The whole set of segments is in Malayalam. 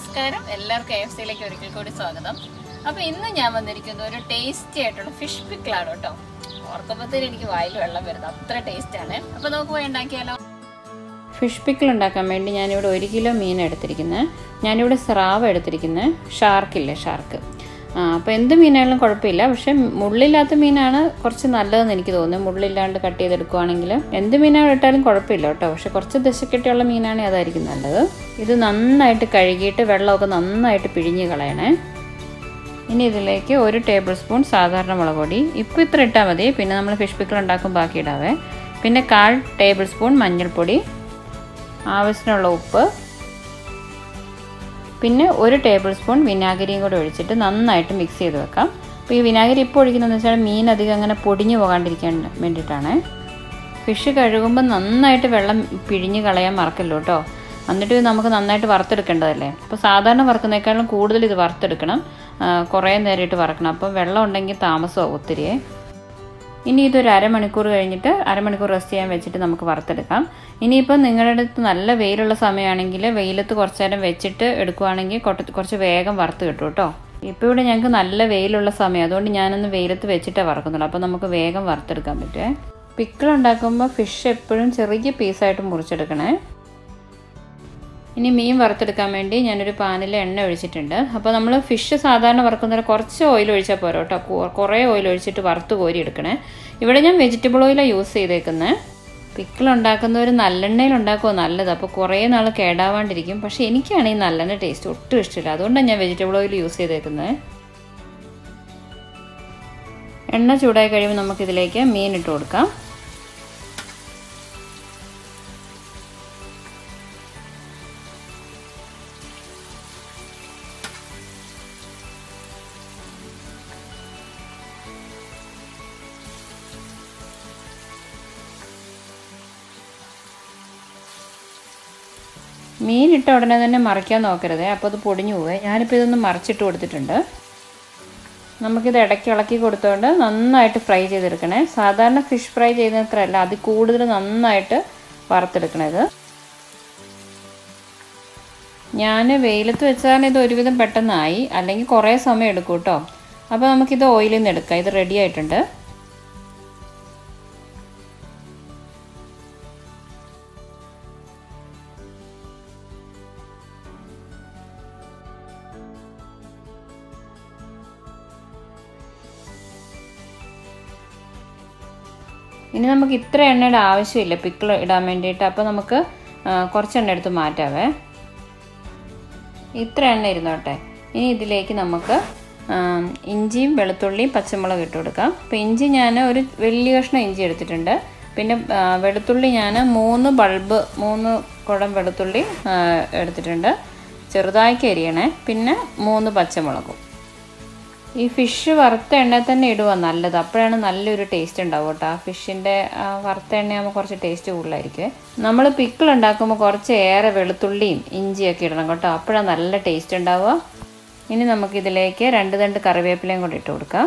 നമസ്കാരം എല്ലാവർക്കും എഫ് സിയിലേക്ക് ഒരിക്കൽ കൂടി സ്വാഗതം അപ്പൊ ഇന്ന് ഞാൻ വന്നിരിക്കുന്നത് ഒരു ടേസ്റ്റി ആയിട്ടുള്ള ഫിഷ് പിക്കിളാണ് കേട്ടോ ഓർക്കുമ്പോഴത്തേന് എനിക്ക് വായിൽ വെള്ളം വരുന്നത് അത്ര ടേസ്റ്റ് ആണ് അപ്പൊ നമുക്ക് പോയി ഉണ്ടാക്കിയാലോ ഫിഷ് പിക്കിൾ ഉണ്ടാക്കാൻ വേണ്ടി ഞാനിവിടെ ഒരു കിലോ മീൻ എടുത്തിരിക്കുന്നത് ഞാനിവിടെ സ്രാവ് എടുത്തിരിക്കുന്നത് ഷാർക്കില്ലേ ഷാർക്ക് ആ അപ്പോൾ എന്ത് മീനായാലും കുഴപ്പമില്ല പക്ഷേ മുള്ളില്ലാത്ത മീനാണ് കുറച്ച് നല്ലതെന്ന് എനിക്ക് തോന്നുന്നു മുള്ളില്ലാണ്ട് കട്ട് ചെയ്തെടുക്കുവാണെങ്കിൽ എന്ത് മീനാണ് ഇട്ടാലും കുഴപ്പമില്ല കേട്ടോ പക്ഷെ കുറച്ച് ദശക്കെട്ടിയുള്ള മീനാണെങ്കിൽ അതായിരിക്കും നല്ലത് ഇത് നന്നായിട്ട് കഴുകിയിട്ട് വെള്ളമൊക്കെ നന്നായിട്ട് പിഴിഞ്ഞ് കളയണേ ഇനി ഇതിലേക്ക് ഒരു ടേബിൾ സ്പൂൺ സാധാരണ മുളക് പൊടി ഇപ്പോൾ ഇത്ര ഇട്ടാൽ മതി പിന്നെ നമ്മൾ ഫിഷ് പിക്കിൾ ഉണ്ടാക്കും ബാക്കി ഇടാവേ പിന്നെ കാൽ ടേബിൾ സ്പൂൺ മഞ്ഞൾപ്പൊടി ആവശ്യത്തിനുള്ള ഉപ്പ് പിന്നെ ഒരു ടേബിൾ സ്പൂൺ വിനാഗിരിയും കൂടെ ഒഴിച്ചിട്ട് നന്നായിട്ട് മിക്സ് ചെയ്ത് വെക്കാം അപ്പോൾ ഈ വിനാഗിരി ഇപ്പോൾ ഒഴിക്കുന്നതെന്ന് വെച്ചാൽ മീൻ അധികം അങ്ങനെ പൊടിഞ്ഞു പോകാണ്ടിരിക്കാൻ വേണ്ടിയിട്ടാണ് ഫിഷ് കഴുകുമ്പോൾ നന്നായിട്ട് വെള്ളം പിഴിഞ്ഞ് കളയാൻ മറക്കല്ലോ കേട്ടോ എന്നിട്ട് ഇത് നമുക്ക് നന്നായിട്ട് വറുത്തെടുക്കേണ്ടതല്ലേ അപ്പോൾ സാധാരണ വറുക്കുന്നേക്കാളും കൂടുതൽ ഇത് വറുത്തെടുക്കണം കുറേ നേരം ഇട്ട് വറക്കണം അപ്പം വെള്ളം ഉണ്ടെങ്കിൽ താമസമാവും ഒത്തിരിയേ ഇനി ഇതൊരു അരമണിക്കൂർ കഴിഞ്ഞിട്ട് അരമണിക്കൂർ റെസ്റ്റ് ചെയ്യാൻ വെച്ചിട്ട് നമുക്ക് വറുത്തെടുക്കാം ഇനിയിപ്പോൾ നിങ്ങളുടെ അടുത്ത് നല്ല വെയിലുള്ള സമയമാണെങ്കിൽ വെയിലത്ത് കുറച്ച് നേരം വെച്ചിട്ട് എടുക്കുവാണെങ്കിൽ കുറച്ച് വേഗം വറുത്ത് കിട്ടും കേട്ടോ ഇപ്പോൾ ഇവിടെ ഞങ്ങൾക്ക് നല്ല വെയിലുള്ള സമയം അതുകൊണ്ട് ഞാനൊന്ന് വെയിലത്ത് വെച്ചിട്ടേ വറക്കുന്നുള്ളൂ അപ്പോൾ നമുക്ക് വേഗം വറുത്തെടുക്കാൻ പറ്റുമേ പിക്കിൾ ഉണ്ടാക്കുമ്പോൾ ഫിഷ് എപ്പോഴും ചെറിയ പീസായിട്ട് മുറിച്ചെടുക്കണേ ഇനി മീൻ വറുത്തെടുക്കാൻ വേണ്ടി ഞാനൊരു പാനിൽ എണ്ണ ഒഴിച്ചിട്ടുണ്ട് അപ്പോൾ നമ്മൾ ഫിഷ് സാധാരണ വറുക്കുന്നതിന് കുറച്ച് ഓയിൽ ഒഴിച്ചാൽ പോരാ കേട്ടോ കുറേ ഓയിൽ ഒഴിച്ചിട്ട് വറുത്ത് കോരി എടുക്കണേ ഇവിടെ ഞാൻ വെജിറ്റബിൾ ഓയിലാണ് യൂസ് ചെയ്തേക്കുന്നത് പിക്കിൾ ഉണ്ടാക്കുന്നവർ നല്ലെണ്ണയിൽ ഉണ്ടാക്കുമോ നല്ലത് അപ്പോൾ കുറേ നാൾ കേടാവാണ്ടിരിക്കും പക്ഷേ എനിക്കാണ് ഈ നല്ലെണ്ണ ടേസ്റ്റ് ഒട്ടും ഇഷ്ടമില്ല അതുകൊണ്ടാണ് ഞാൻ വെജിറ്റബിൾ ഓയിൽ യൂസ് ചെയ്തേക്കുന്നത് എണ്ണ ചൂടായി കഴിയുമ്പോൾ നമുക്കിതിലേക്ക് മീൻ ഇട്ട് കൊടുക്കാം മീൻ ഇട്ട ഉടനെ തന്നെ മറിക്കാൻ നോക്കരുത് അപ്പോൾ അത് പൊടിഞ്ഞു പോവേ ഞാനിപ്പോൾ ഇതൊന്ന് മറിച്ചിട്ട് കൊടുത്തിട്ടുണ്ട് നമുക്കിത് ഇടയ്ക്ക് ഇളക്കി കൊടുത്തുകൊണ്ട് നന്നായിട്ട് ഫ്രൈ ചെയ്തെടുക്കണേ സാധാരണ ഫിഷ് ഫ്രൈ ചെയ്യുന്നത്രല്ല അത് കൂടുതൽ നന്നായിട്ട് വറുത്തെടുക്കണത് ഞാൻ വെയിലത്ത് വെച്ചാൽ ഇത് ഒരുവിധം പെട്ടെന്നായി അല്ലെങ്കിൽ കുറേ സമയം എടുക്കും കേട്ടോ അപ്പോൾ നമുക്കിത് ഓയിലിൽ നിന്ന് എടുക്കാം ഇത് റെഡി ആയിട്ടുണ്ട് ഇനി നമുക്ക് ഇത്ര എണ്ണയുടെ ആവശ്യമില്ല പിക്കിൾ ഇടാൻ വേണ്ടിയിട്ട് അപ്പോൾ നമുക്ക് കുറച്ച് എണ്ണ എടുത്ത് മാറ്റാവേ ഇത്ര എണ്ണ ഇരുന്നോട്ടെ ഇനി ഇതിലേക്ക് നമുക്ക് ഇഞ്ചിയും വെളുത്തുള്ളിയും പച്ചമുളക് ഇട്ട് കൊടുക്കാം അപ്പോൾ ഇഞ്ചി ഞാൻ ഒരു വലിയ കഷ്ണം ഇഞ്ചി എടുത്തിട്ടുണ്ട് പിന്നെ വെളുത്തുള്ളി ഞാൻ മൂന്ന് ബൾബ് മൂന്ന് കുടം വെളുത്തുള്ളി എടുത്തിട്ടുണ്ട് ചെറുതാക്കി അരിയണേ പിന്നെ മൂന്ന് പച്ചമുളകും ഈ ഫിഷ് വറുത്ത എണ്ണ തന്നെ ഇടുക നല്ലത് അപ്പോഴാണ് നല്ലൊരു ടേസ്റ്റ് ഉണ്ടാവും കേട്ടോ ആ ഫിഷിൻ്റെ വറുത്ത എണ്ണയാകുമ്പോൾ കുറച്ച് ടേസ്റ്റ് കൂടുതലായിരിക്കും നമ്മൾ പിക്കിൾ ഉണ്ടാക്കുമ്പോൾ കുറച്ച് ഏറെ വെളുത്തുള്ളിയും ഇഞ്ചിയൊക്കെ ഇടണം കേട്ടോ അപ്പോഴാണ് നല്ല ടേസ്റ്റ് ഉണ്ടാവുക ഇനി നമുക്കിതിലേക്ക് രണ്ട് രണ്ട് കറിവേപ്പിലയും കൂടി ഇട്ട് കൊടുക്കാം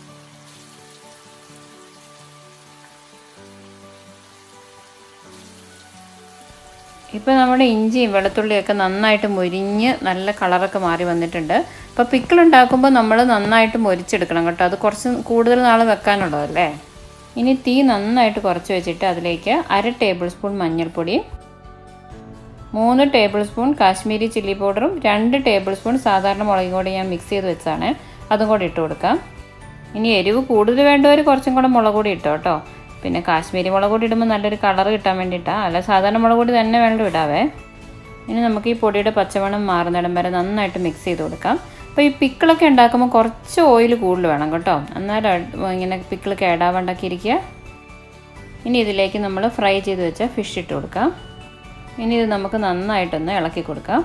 ഇപ്പോൾ നമ്മുടെ ഇഞ്ചിയും വെളുത്തുള്ളിയൊക്കെ നന്നായിട്ട് മുരിഞ്ഞ് നല്ല കളറൊക്കെ മാറി വന്നിട്ടുണ്ട് അപ്പോൾ പിക്കിൾ ഉണ്ടാക്കുമ്പോൾ നമ്മൾ നന്നായിട്ട് മൊരിച്ചെടുക്കണം കേട്ടോ അത് കുറച്ച് കൂടുതൽ നാൾ വെക്കാനുള്ളതല്ലേ ഇനി തീ നന്നായിട്ട് കുറച്ച് വെച്ചിട്ട് അതിലേക്ക് അര ടേബിൾ സ്പൂൺ മഞ്ഞൾപ്പൊടി മൂന്ന് ടേബിൾ സ്പൂൺ കാശ്മീരി ചില്ലി പൗഡറും രണ്ട് ടേബിൾ സ്പൂൺ സാധാരണ മുളകും കൂടി ഞാൻ മിക്സ് ചെയ്ത് വെച്ചാണ് അതും കൂടി ഇട്ട് കൊടുക്കാം ഇനി എരിവ് കൂടുതൽ വേണ്ടവർ കുറച്ചും കൂടെ മുളക് പൊടി ഇട്ടോ കേട്ടോ പിന്നെ കാശ്മീരി മുളക് പൊടി ഇടുമ്പോൾ നല്ലൊരു കളർ കിട്ടാൻ വേണ്ടിയിട്ടാണ് അല്ല സാധാരണ മുളക് പൊടി തന്നെ വേണ്ട ഇടാവേ ഇനി നമുക്ക് ഈ പൊടിയുടെ പച്ചമണം മാറുന്നിടം വരെ നന്നായിട്ട് മിക്സ് ചെയ്ത് കൊടുക്കാം അപ്പോൾ ഈ പിക്കിളൊക്കെ ഉണ്ടാക്കുമ്പോൾ കുറച്ച് ഓയിൽ കൂടുതൽ വേണം കേട്ടോ എന്നാലും ഇങ്ങനെ പിക്കിൾ കേടാവാണ്ടാക്കി ഇരിക്കുക ഇനി ഇതിലേക്ക് നമ്മൾ ഫ്രൈ ചെയ്ത് വെച്ച ഫിഷ് ഇട്ട് കൊടുക്കാം ഇനി ഇത് നമുക്ക് നന്നായിട്ടൊന്ന് ഇളക്കി കൊടുക്കാം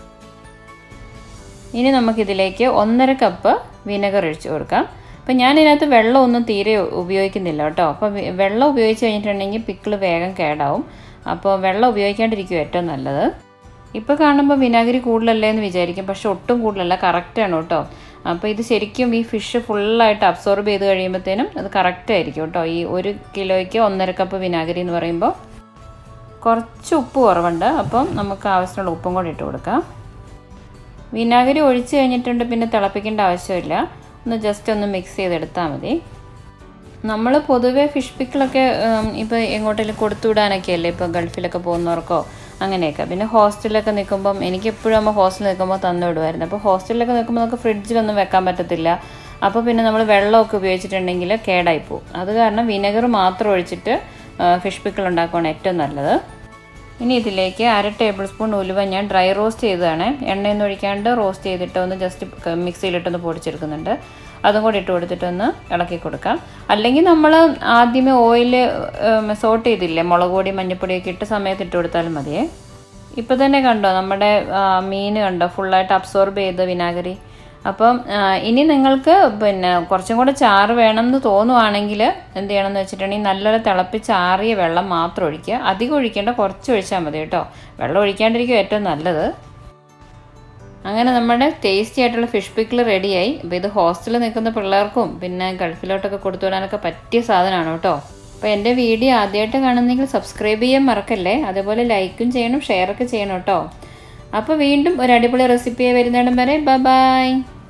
ഇനി നമുക്കിതിലേക്ക് ഒന്നര കപ്പ് വിനെഗർ ഒഴിച്ച് കൊടുക്കാം അപ്പം ഞാൻ ഇതിനകത്ത് വെള്ളമൊന്നും തീരെ ഉപയോഗിക്കുന്നില്ല കേട്ടോ അപ്പോൾ വെള്ളം ഉപയോഗിച്ച് കഴിഞ്ഞിട്ടുണ്ടെങ്കിൽ പിക്കിൾ വേഗം കേടാവും അപ്പോൾ വെള്ളം ഉപയോഗിക്കാണ്ടിരിക്കും ഏറ്റവും നല്ലത് ഇപ്പോൾ കാണുമ്പോൾ വിനാഗിരി കൂടുതലല്ലേ എന്ന് വിചാരിക്കും പക്ഷെ ഒട്ടും കൂടുതലല്ല കറക്റ്റാണ് കേട്ടോ അപ്പോൾ ഇത് ശരിക്കും ഈ ഫിഷ് ഫുള്ളായിട്ട് അബ്സോർബ് ചെയ്ത് കഴിയുമ്പോഴത്തേനും അത് കറക്റ്റ് ആയിരിക്കും കേട്ടോ ഈ ഒരു കിലോയ്ക്ക് ഒന്നര കപ്പ് വിനാഗിരി എന്ന് പറയുമ്പോൾ കുറച്ച് ഉപ്പ് കുറവുണ്ട് അപ്പം നമുക്ക് ആവശ്യമുള്ള ഉപ്പും കൂടി ഇട്ട് കൊടുക്കാം വിനാഗിരി ഒഴിച്ച് കഴിഞ്ഞിട്ടുണ്ട് പിന്നെ തിളപ്പിക്കേണ്ട ആവശ്യമില്ല ഒന്ന് ജസ്റ്റ് ഒന്ന് മിക്സ് ചെയ്തെടുത്താൽ മതി നമ്മൾ പൊതുവേ ഫിഷ് പിക്കിളൊക്കെ ഇപ്പോൾ എങ്ങോട്ടെങ്കിലും കൊടുത്തുവിടാനൊക്കെ അല്ലേ ഇപ്പോൾ ഗൾഫിലൊക്കെ പോകുന്നവർക്കോ അങ്ങനെയൊക്കെ പിന്നെ ഹോസ്റ്റലിലൊക്കെ നിൽക്കുമ്പം എനിക്ക് എപ്പോഴും നമ്മൾ ഹോസ്റ്റലിൽ നിൽക്കുമ്പോൾ തന്നു വിടുമായിരുന്നു അപ്പോൾ ഹോസ്റ്റലിലൊക്കെ നിൽക്കുമ്പോൾ നമുക്ക് ഫ്രിഡ്ജിലൊന്നും വെക്കാൻ പറ്റത്തില്ല അപ്പോൾ പിന്നെ നമ്മൾ വെള്ളമൊക്കെ ഉപയോഗിച്ചിട്ടുണ്ടെങ്കിൽ കേടായി പോകും അത് കാരണം വിനെഗർ മാത്രം ഒഴിച്ചിട്ട് ഫിഷ് പിക്കിൾ ഉണ്ടാക്കുകയാണ് ഏറ്റവും നല്ലത് ഇനി ഇതിലേക്ക് അര ടേബിൾ സ്പൂൺ ഉലുവ ഞാൻ ഡ്രൈ റോസ്റ്റ് ചെയ്തതാണ് എണ്ണയൊന്നും ഒഴിക്കാണ്ട് റോസ്റ്റ് ചെയ്തിട്ട് ഒന്ന് ജസ്റ്റ് മിക്സിയിലിട്ടൊന്ന് പൊടിച്ചെടുക്കുന്നുണ്ട് അതും കൂടി ഇട്ട് കൊടുത്തിട്ടൊന്ന് ഇളക്കി കൊടുക്കാം അല്ലെങ്കിൽ നമ്മൾ ആദ്യമേ ഓയിൽ സോട്ട് ചെയ്തില്ലേ മുളക് പൊടി മഞ്ഞൾപ്പൊടിയൊക്കെ ഇട്ട സമയത്ത് ഇട്ട് കൊടുത്താലും മതിയേ ഇപ്പോൾ തന്നെ കണ്ടോ നമ്മുടെ മീൻ കണ്ടോ ഫുള്ളായിട്ട് അബ്സോർബ് ചെയ്ത് വിനാഗിരി അപ്പം ഇനി നിങ്ങൾക്ക് പിന്നെ കുറച്ചും കൂടെ ചാറ് വേണമെന്ന് തോന്നുവാണെങ്കിൽ എന്ത് ചെയ്യണമെന്ന് വെച്ചിട്ടുണ്ടെങ്കിൽ നല്ലൊരു തിളപ്പിച്ചാറിയ വെള്ളം മാത്രം ഒഴിക്കുക അധികം ഒഴിക്കേണ്ട കുറച്ച് ഒഴിച്ചാൽ മതി കേട്ടോ വെള്ളം ഒഴിക്കാണ്ടിരിക്കും ഏറ്റവും നല്ലത് അങ്ങനെ നമ്മുടെ ടേസ്റ്റി ആയിട്ടുള്ള ഫിഷ് പിക്കിൾ റെഡിയായി അപ്പോൾ ഇത് ഹോസ്റ്റലിൽ നിൽക്കുന്ന പിള്ളേർക്കും പിന്നെ ഗൾഫിലോട്ടൊക്കെ കൊടുത്തു വിടാനൊക്കെ പറ്റിയ സാധനമാണ് കേട്ടോ അപ്പോൾ എൻ്റെ വീഡിയോ ആദ്യമായിട്ട് കാണുന്നെങ്കിൽ സബ്സ്ക്രൈബ് ചെയ്യാൻ മറക്കല്ലേ അതുപോലെ ലൈക്കും ചെയ്യണം ഷെയറൊക്കെ ചെയ്യണം കേട്ടോ അപ്പോൾ വീണ്ടും ഒരു അടിപൊളി റെസിപ്പിയായി വരുന്നിടം വരെ ബൈ